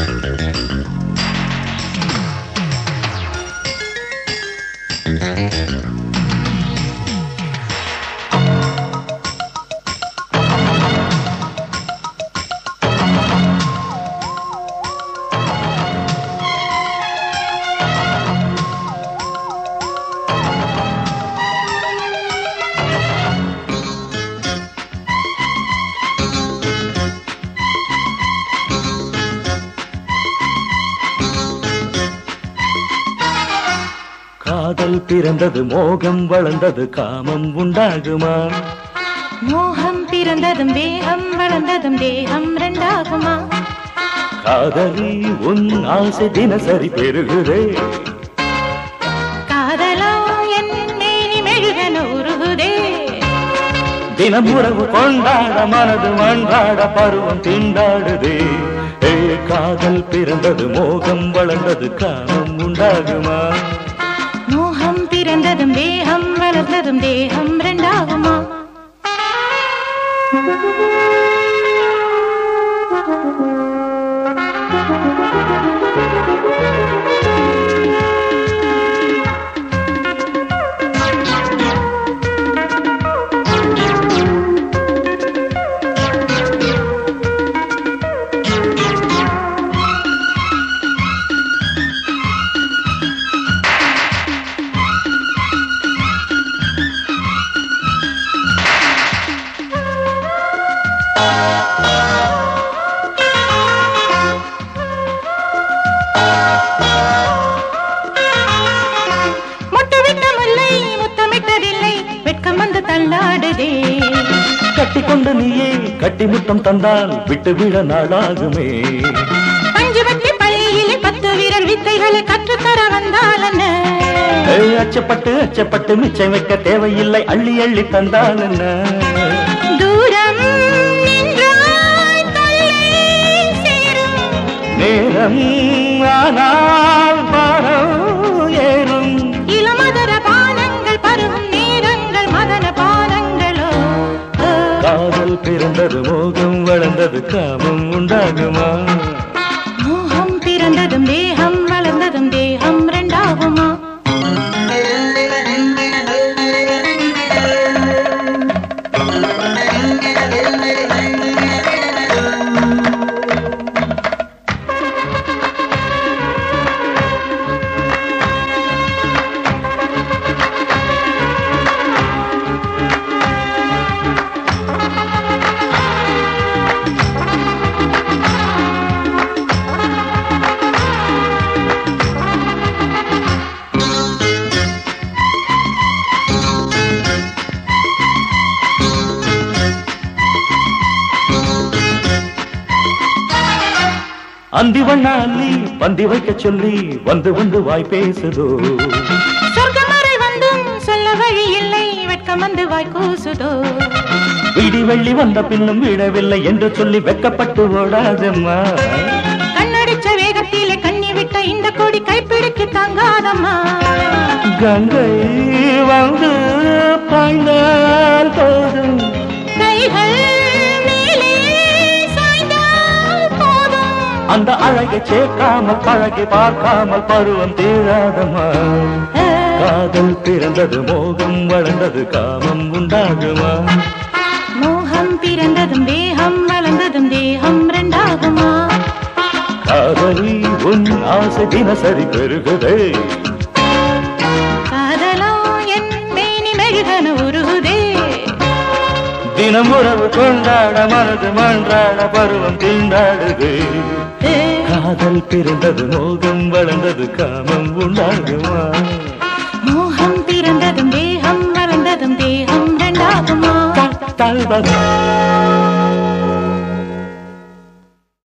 காதல் பிறந்தது மோகம் வளர்ந்தது காமம் உண்டாகுமா மோகம் பிறந்ததும் தேகம் வளர்ந்ததும் தேகம் ரெண்டாகுமா காதலி உன் ஆசை தினசரி பெருகுதே காதலா என் மேனி மெழுகன உருகுதே தினம் உறவு கொண்டாட மனது மன்றாட பருவம் திண்டாடுதே ஏ காதல் பிறந்தது மோகம் வளர்ந்தது காமம் உண்டாகுமா மோகம் பிறந்ததும் தேகம் வளர்ந்ததும் தேகம் ரெண்டாகுமா முட்டுவிட்ட முல்லை முத்தமிட்டதில்லை வெட்கம் வந்து தள்ளாடுதே கட்டிக்கொண்டு நீயே கட்டி முத்தம் தந்தால் விட்டு விட நாளாகுமே பஞ்சு வட்டி பள்ளியிலே பத்து வீரர் வித்தைகளை கற்றுத்தர வந்தால் என்ன ஏ, அச்சப்பட்டு அச்சப்பட்டு மிச்சம் வைக்க தேவையில்லை அள்ளி அள்ளி தந்தால் என்ன தூரம் நின்றாய் தொல்லை சேரும் நேரம் ஆனால் பாரம் ஏறும் இளமதர பானங்கள் பருகும் நேரங்கள் மதன பானங்களோ ஓ, காதல் பிறந்தது மோகம் வளர்ந்தது காமம் உண்டாகுமா மோகம் பிறந்ததும் தேகம் வளர்ந்ததும் தேகம் ரெண்டாகுமா அந்தி வண்ணாலி பந்தி வைக்க சொல்லி வந்து வந்து வாய் பேசுதோ சொர்க்கம் வரை வந்தும் சொல்ல வழி இல்லை வெட்கம் வந்து வாய் கூசுதோ விடி வெள்ளி வந்த பின்னும் விடவில்லை என்று சொல்லி வெக்கப்பட்டு ஓடாதம்மா கண்ணடிச்ச வேகத்திலே கண்ணி விட்ட இந்த கொடி கைப்பிடிக்கு தாங்காதம்மா கங்கை வந்து பாய்ந்தால் போதும் கைகள் மேலே சாய்ந்தால் போதும் அந்த அழகை சேர்க்காமல் பழகி பார்க்காமல் பருவம் தீராதம்மா காதல் பிறந்தது மோகம் வளர்ந்தது காமம் உண்டாகுமா மோகம் பிறந்ததும் தேகம் வளர்ந்ததும் தேகம் ரெண்டாகுமா காதலி உன் ஆசை தினசரி பெருகுதே காதலோ என் மேனி மெழுகன உருகுதே தினம் உறவு கொண்டாட மனது மன்றாட பருவம் திண்டாடுது காதல் பிறந்தது மோகம் வளர்ந்தது காமம் உண்டாகுமா மோகம் பிறந்ததும் தேகம் வளர்ந்ததும் தேகம் ரெண்டாகுமா தல்வதா